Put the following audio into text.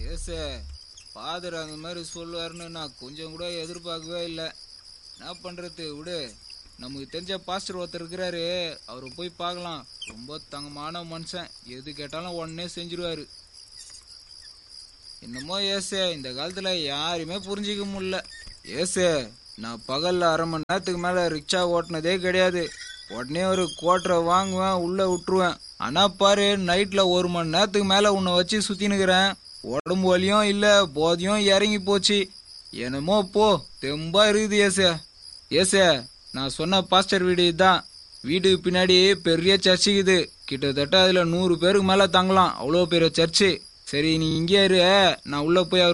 ஏசே father அந்த மாதிரி சொல்லுவாருன்னு நான் கொஞ்சம் கூட எதிர்பார்க்கவே இல்லை என்ன பண்ணுறது விடு நமக்கு தெரிஞ்ச பாஸ்டர் ஒருத்தர் இருக்கிறாரு அவரை போய் பார்க்கலாம் ரொம்ப தங்கமான மனுஷன் எது கேட்டாலும் உடனே செஞ்சிருவாரு என்னமோ ஏசே இந்த காலத்தில் யாருமே புரிஞ்சிக்க முடியல ஏசே நான் பகலில் அரை மணி நேரத்துக்கு மேலே ரிக்ஷா ஓட்டினதே கிடையாது உடனே ஒரு கோட்டரை வாங்குவேன் உள்ளே விட்டுருவேன் ஆனால் பாரு நைட்டில் ஒரு மணி நேரத்துக்கு மேலே உன்னை வச்சு சுற்றினுக்கிறேன் உடம்பு வலியும் இல்லை போதையும் இறங்கி போச்சு என்னமோ போ தெம்பா இருக்குது ஏசே ஏசே நான் சொன்ன பாஸ்டர் வீடு இதுதான் வீட்டுக்கு பின்னாடி பெரிய சர்ச்சுக்குது கிட்டத்தட்ட அதில் நூறு பேருக்கு மேலே தங்கலாம் அவ்வளோ பெரிய சர்ச்சு சரி நீ இங்கே இரு நான் உள்ளே போய் அவர்